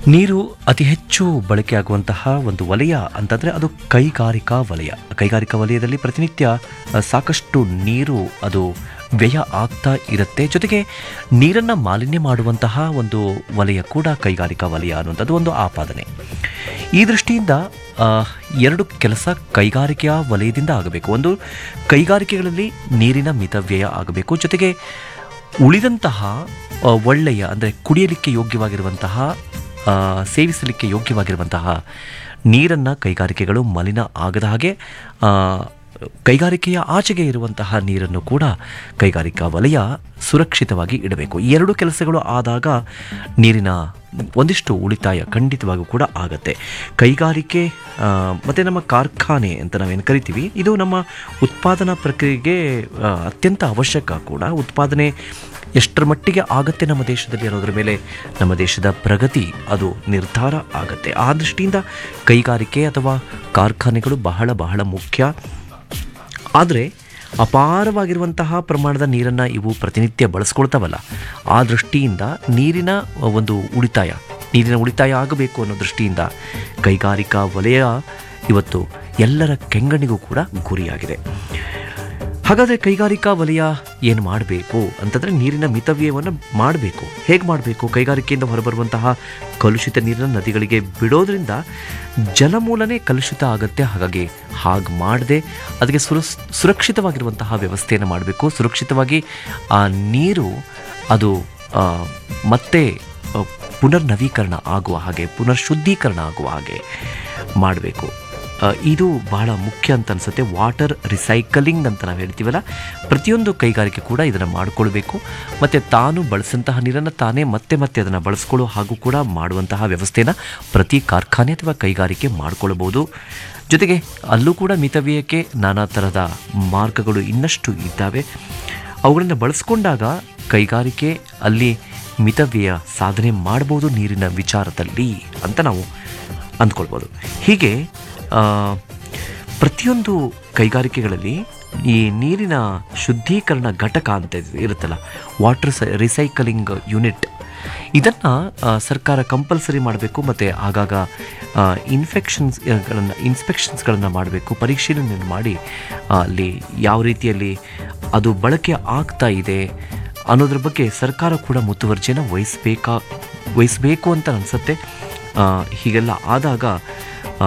ನೀರು ಅತಿ ಹೆಚ್ಚು ಬಳಕೆಯಾಗುವಂತಹ ಒಂದು ವಲಯ ಅಂತಂದರೆ ಅದು ಕೈಗಾರಿಕಾ ವಲಯ ಕೈಗಾರಿಕಾ ವಲಯದಲ್ಲಿ ಪ್ರತಿನಿತ್ಯ ಆ, ಸಾಕಷ್ಟು ನೀರು ಅದು ವ್ಯಯ ಆಗ್ತಾ ಇರುತ್ತೆ ಜೊತೆಗೆ ನೀರನ್ನು ಮಾಲಿನ್ಯ ಮಾಡುವಂತಹ ಒಂದು ವಲಯ ಕೂಡ ಕೈಗಾರಿಕಾ ವಲಯ ಅನ್ನುವಂಥದ್ದು ಒಂದು ಆಪಾದನೆ ಈ ದೃಷ್ಟಿಯಿಂದ ಆ, ಎರಡು ಕೆಲಸ ಕೈಗಾರಿಕೆಯ ವಲಯದಿಂದ ಆಗಬೇಕು ಒಂದು ಕೈಗಾರಿಕೆಗಳಲ್ಲಿ ನೀರಿನ ಮಿತವ್ಯಯ ಆಗಬೇಕು ಜೊತೆಗೆ ಉಳಿದಂತಹ ಆ, ಒಳ್ಳೆಯ ಅಂದರೆ ಕುಡಿಯಲಿಕ್ಕೆ ಯೋಗ್ಯವಾಗಿರುವಂತಹ ಆ, ಸೇವಿಸಲಿಕ್ಕೆ ಯೋಗ್ಯವಾಗಿರುವಂತಹ ನೀರನ್ನು ಕೈಗಾರಿಕೆಗಳು ಮಲಿನ ಆಗದ ಹಾಗೆ ಆ, ಕೈಗಾರಿಕೆಯ ಆಚೆಗೆ ಇರುವಂತಹ ನೀರನ್ನು ಕೂಡ ಕೈಗಾರಿಕಾ ವಲಯ ಸುರಕ್ಷಿತವಾಗಿ ಇಡಬೇಕು ಈ ಎರಡು ಕೆಲಸಗಳು ಆದಾಗ ನೀರಿನ ಒಂದಿಷ್ಟು ಉಳಿತಾಯ ಖಂಡಿತವಾಗಿಯೂ ಕೂಡ ಆಗತ್ತೆ ಕೈಗಾರಿಕೆ ಆ, ಮತ್ತು ನಮ್ಮ ಕಾರ್ಖಾನೆ ಅಂತ ನಾವೇನು ಕರಿತೀವಿ ಇದು ನಮ್ಮ ಉತ್ಪಾದನಾ ಪ್ರಕ್ರಿಯೆಗೆ ಆ, ಅತ್ಯಂತ ಅವಶ್ಯಕ ಕೂಡ ಉತ್ಪಾದನೆ ಎಷ್ಟರ ಮಟ್ಟಿಗೆ ಆಗತ್ತೆ ನಮ್ಮ ದೇಶದಲ್ಲಿ ಅನ್ನೋದ್ರ ಮೇಲೆ ನಮ್ಮ ದೇಶದ ಪ್ರಗತಿ ಅದು ನಿರ್ಧಾರ ಆಗತ್ತೆ ಆ ದೃಷ್ಟಿಯಿಂದ ಕೈಗಾರಿಕೆ ಅಥವಾ ಕಾರ್ಖಾನೆಗಳು ಬಹಳ ಬಹಳ ಮುಖ್ಯ ಆದರೆ ಅಪಾರವಾಗಿರುವಂತಹ ಪ್ರಮಾಣದ ನೀರನ್ನು ಇವು ಪ್ರತಿನಿತ್ಯ ಬಳಸ್ಕೊಳ್ತಾವಲ್ಲ ಆ ದೃಷ್ಟಿಯಿಂದ ನೀರಿನ ಒಂದು ಉಳಿತಾಯ ನೀರಿನ ಉಳಿತಾಯ ಆಗಬೇಕು ಅನ್ನೋ ದೃಷ್ಟಿಯಿಂದ ಕೈಗಾರಿಕಾ ವಲಯ ಇವತ್ತು ಎಲ್ಲರ ಕೆಂಗಣ್ಣಿಗೂ ಕೂಡ ಗುರಿಯಾಗಿದೆ ಹಾಗಾದರೆ ಕೈಗಾರಿಕಾ ವಲಯ ಏನು ಮಾಡಬೇಕು ಅಂತಂದರೆ ನೀರಿನ ಮಿತವ್ಯಯವನ್ನು ಮಾಡಬೇಕು ಹೇಗೆ ಮಾಡಬೇಕು ಕೈಗಾರಿಕೆಯಿಂದ ಹೊರಬರುವಂತಹ ಕಲುಷಿತ ನೀರನ್ನು ನದಿಗಳಿಗೆ ಬಿಡೋದ್ರಿಂದ ಜಲಮೂಲನೇ ಕಲುಷಿತ ಆಗುತ್ತೆ ಹಾಗಾಗಿ ಹಾಗೆ ಮಾಡದೆ ಅದಕ್ಕೆ ಸುರ ಸುರಕ್ಷಿತವಾಗಿರುವಂತಹ ವ್ಯವಸ್ಥೆಯನ್ನು ಮಾಡಬೇಕು ಸುರಕ್ಷಿತವಾಗಿ ಆ ನೀರು ಅದು ಆ, ಮತ್ತೆ ಆ, ಪುನರ್ ನವೀಕರಣ ಆಗುವ ಹಾಗೆ ಪುನರ್ ಶುದ್ಧೀಕರಣ ಆಗುವ ಹಾಗೆ ಮಾಡಬೇಕು ಆ, ಇದು ಬಹಳ ಮುಖ್ಯ ಅಂತ ಅನಿಸುತ್ತೆ ವಾಟರ್ ರಿಸೈಕಲಿಂಗ್ ಅಂತ ನಾವು ಹೇಳ್ತೀವಲ್ಲ ಪ್ರತಿಯೊಂದು ಕೈಗಾರಿಕೆ ಕೂಡ ಇದನ್ನು ಮಾಡಿಕೊಳ್ಬೇಕು ಮತ್ತು ತಾನು ಬಳಸಂತಹ ನೀರನ್ನು ತಾನೇ ಮತ್ತೆ ಮತ್ತೆ ಅದನ್ನು ಬಳಸ್ಕೊಳ್ಳೋ ಹಾಗೂ ಕೂಡ ಮಾಡುವಂತಹ ವ್ಯವಸ್ಥೆನ ಪ್ರತಿ ಕಾರ್ಖಾನೆ ಅಥವಾ ಕೈಗಾರಿಕೆ ಮಾಡಿಕೊಳ್ಬೋದು ಜೊತೆಗೆ ಅಲ್ಲೂ ಕೂಡ ಮಿತವ್ಯಯಕ್ಕೆ ನಾನಾ ಥರದ ಮಾರ್ಗಗಳು ಇನ್ನಷ್ಟು ಇದ್ದಾವೆ ಅವುಗಳನ್ನು ಬಳಸ್ಕೊಂಡಾಗ ಕೈಗಾರಿಕೆ ಅಲ್ಲಿ ಮಿತವ್ಯಯ ಸಾಧನೆ ಮಾಡ್ಬೋದು ನೀರಿನ ವಿಚಾರದಲ್ಲಿ ಅಂತ ನಾವು ಅಂದ್ಕೊಳ್ಬೋದು ಹೀಗೆ ಆ, ಪ್ರತಿಯೊಂದು ಕೈಗಾರಿಕೆಗಳಲ್ಲಿ ಈ ನೀರಿನ ಶುದ್ಧೀಕರಣ ಘಟಕ ಅಂತ ಇದ್- ಇರುತ್ತಲ್ಲ ವಾಟರ್ ರಿಸೈಕಲಿಂಗ್ ಯೂನಿಟ್ ಇದನ್ನು ಸರ್ಕಾರ ಕಂಪಲ್ಸರಿ ಮಾಡಬೇಕು ಮತ್ತು ಆಗಾಗ ಇನ್ಫೆಕ್ಷನ್ಸ್ಗಳನ್ನು ಇನ್ಸ್ಪೆಕ್ಷನ್ಸ್ಗಳನ್ನು ಮಾಡಬೇಕು ಪರಿಶೀಲನೆಯನ್ನು ಮಾಡಿ ಆ, ಅಲ್ಲಿ ಯಾವ ರೀತಿಯಲ್ಲಿ ಅದು ಬಳಕೆ ಆಗ್ತಾ ಇದೆ ಅನ್ನೋದ್ರ ಬಗ್ಗೆ ಸರ್ಕಾರ ಕೂಡ ಮುತುವರ್ಜಿಯನ್ನು ವಹಿಸಬೇಕಾ ವಹಿಸಬೇಕು ಅಂತ ಅನಿಸುತ್ತೆ ಹೀಗೆಲ್ಲ ಆದಾಗ